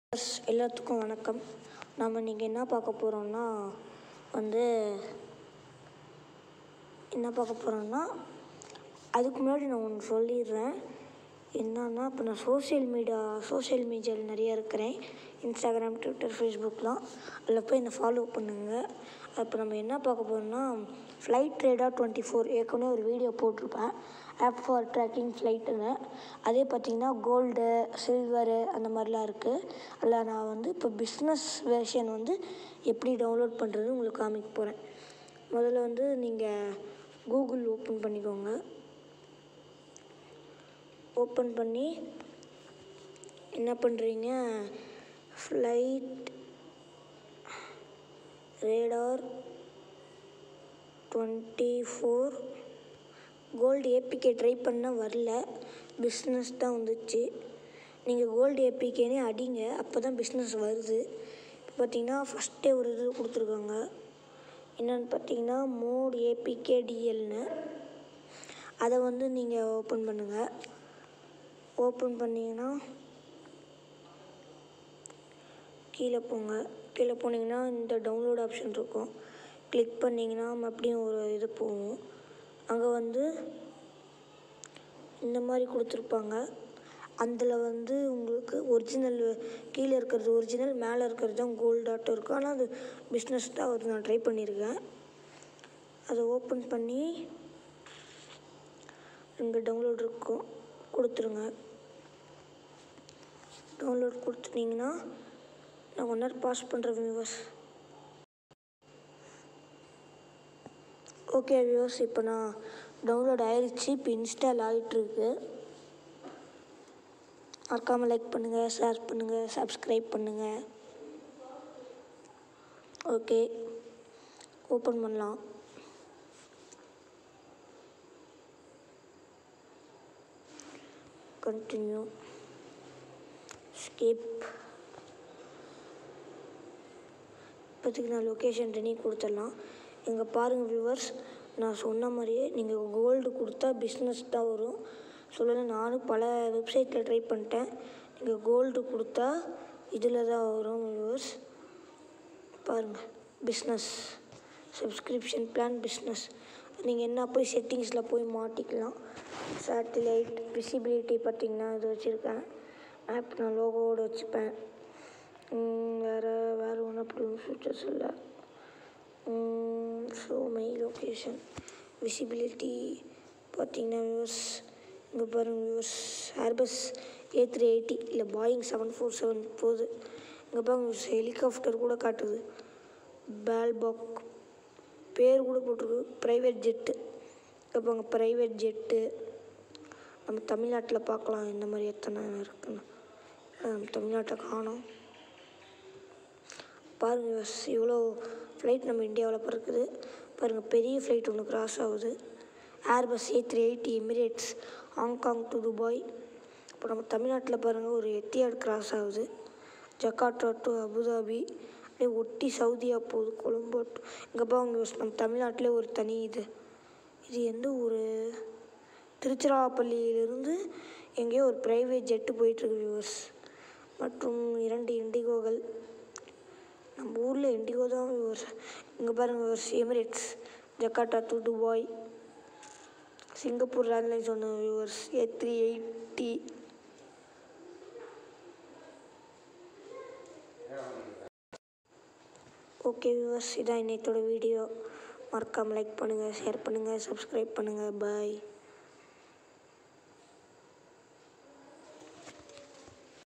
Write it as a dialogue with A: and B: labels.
A: S எல்லாத்துக்கும் வணக்கம் நம்ம இன்றைக்கி என்ன பார்க்க போகிறோம்னா வந்து என்ன பார்க்க போகிறோம்னா அதுக்கு முன்னாடி நான் ஒன்று சொல்லிடுறேன் என்னன்னா இப்போ நான் சோஷியல் மீடியா சோஷியல் மீடியாவில் நிறைய இருக்கிறேன் இன்ஸ்டாகிராம் ட்விட்டர் ஃபேஸ்புக்லாம் அதில் போய் என்னை ஃபாலோ பண்ணுங்கள் இப்போ நம்ம என்ன பார்க்க போகிறோம்னா ஃப்ளைட் ரேடார் டுவெண்ட்டி ஃபோர் ஏற்கனவே ஒரு வீடியோ போட்டிருப்பேன் ஆப் ஃபார் ட்ராக்கிங் ஃப்ளைட்டுன்னு அதே பார்த்திங்கன்னா கோல்டு சில்வரு அந்த மாதிரிலாம் இருக்குது அதில் நான் வந்து இப்போ பிஸ்னஸ் வெர்ஷன் வந்து எப்படி டவுன்லோட் பண்ணுறது உங்களுக்கு காமிக்க போகிறேன் முதல்ல வந்து நீங்கள் கூகுள் ஓப்பன் பண்ணிக்கோங்க ஓப்பன் பண்ணி என்ன பண்ணுறீங்க flight radar twenty four gold APK try பண்ண வரல பிஸ்னஸ் தான் வந்துச்சு நீங்கள் கோல்டு ஏபிகேனே அடிங்க அப்போ தான் பிஸ்னஸ் வருது இப்போ பார்த்தீங்கன்னா ஃபஸ்ட்டே ஒரு இது கொடுத்துருக்காங்க என்னென்னு பார்த்தீங்கன்னா மோட் ஏபிகே டிஎல்னு அதை வந்து நீங்கள் ஓப்பன் பண்ணுங்கள் ஓப்பன் பண்ணிங்கன்னா கீழே போங்க கீழே போனீங்கன்னா இந்த டவுன்லோட் ஆப்ஷன் இருக்கும் கிளிக் பண்ணிங்கன்னா மறுபடியும் ஒரு இது போகும் அங்கே வந்து இந்த மாதிரி கொடுத்துருப்பாங்க அதில் வந்து உங்களுக்கு ஒரிஜினல் கீழே இருக்கிறது ஒரிஜினல் மேலே இருக்கிறது தான் கோல்டாட்டம் இருக்கும் ஆனால் அது பிஸ்னஸ் தான் அது நான் ட்ரை பண்ணியிருக்கேன் அதை ஓப்பன் பண்ணி இங்கே டவுன்லோட் இருக்கும் கொடுத்துருங்க டவுன்லோட் கொடுத்துட்டிங்கன்னா நான் ஒன் ஹவர் பாஸ் பண்ணுறேன் வியூவர்ஸ் ஓகே வியூவர்ஸ் இப்போ நான் டவுன்லோட் ஆயிடுச்சு இப்போ இன்ஸ்டால் ஆகிட்டுருக்கு மறக்காமல் லைக் பண்ணுங்கள் ஷேர் பண்ணுங்கள் சப்ஸ்கிரைப் பண்ணுங்கள் ஓகே ஓப்பன் பண்ணலாம் கண்டினியூ ஸ்கிப் இப்போதைக்கு நான் லொக்கேஷன் ரெனி கொடுத்துடலாம் இங்கே பாருங்கள் வியூவர்ஸ் நான் சொன்ன மாதிரியே நீங்கள் கோல்டு கொடுத்தா பிஸ்னஸ் தான் வரும் சொல்லலை நானும் பல வெப்சைட்டில் ட்ரை பண்ணிட்டேன் நீங்கள் கோல்டு கொடுத்தா இதில் தான் வரும் வியூவர்ஸ் பாருங்கள் பிஸ்னஸ் சப்ஸ்கிரிப்ஷன் பிளான் பிஸ்னஸ் நீங்கள் என்ன போய் செட்டிங்ஸில் போய் மாட்டிக்கலாம் சேட்டிலைட் விசிபிலிட்டி பார்த்தீங்கன்னா இது வச்சுருக்கேன் ஆப் நான் லோகோவோடு வச்சுப்பேன் வேறு வேறு ஒன்றும் அப்படி ஒன்றும் ஃபீச்சர்ஸ் இல்லை ஷோ மை லொக்கேஷன் விசிபிலிட்டி பார்த்தீங்கன்னா வியூவர்ஸ் இங்கே பாருங்கள் viewers Airbus A three eighty இல்லை பாயிங் செவன் ஃபோர் செவன் போகுது இங்கே பாருங்க ஹெலிகாப்டர் கூட காட்டுது பேல்பாக் பேர் கூட போட்டிருக்கு ப்ரைவேட் ஜெட்டு இங்கே பாருங்க ப்ரைவேட் ஜெட்டு நம்ம தமிழ்நாட்டில் பார்க்கலாம் இந்த மாதிரி எத்தனை இருக்குன்னு நம்ம தமிழ்நாட்டில் காணோம் பாருங்கள் இவ்வளோ ஃப்ளைட் நம்ம இந்தியாவில் பறக்குது பாருங்கள் பெரிய ஃப்ளைட் ஒன்று கிராஸ் ஆகுது Airbus A three eighty Emirates Hong Kong to Dubai இப்போ நம்ம தமிழ்நாட்டில் பாருங்கள் ஒரு எத்தியாட் கிராஸ் ஆகுது ஜக்கார்ட்டா டு அபுதாபி அப்படியே ஒட்டி சவுதியா போகுது கொழும்போ இங்கே பாருங்க நம்ம தமிழ்நாட்டிலே ஒரு தனி இது இது எந்த ஒரு திருச்சிராப்பள்ளியிலிருந்து எங்கேயோ ஒரு ப்ரைவேட் ஜெட்டு போயிட்டுருக்கு வியூவர்ஸ் மற்றும் இரண்டு இண்டிகோகள் நம்ம ஊரில் இண்டிகோ தான் வியூவர்ஸ் இங்கே பாருங்கள் viewers Emirates Jakarta to Dubai Singapore Airlines ஒன்று viewers A three eighty okay viewers இதான் இன்னைத்தோட வீடியோ மறக்காமல் லைக் பண்ணுங்கள் ஷேர் பண்ணுங்கள் சப்ஸ்கிரைப் பண்ணுங்கள் பாய்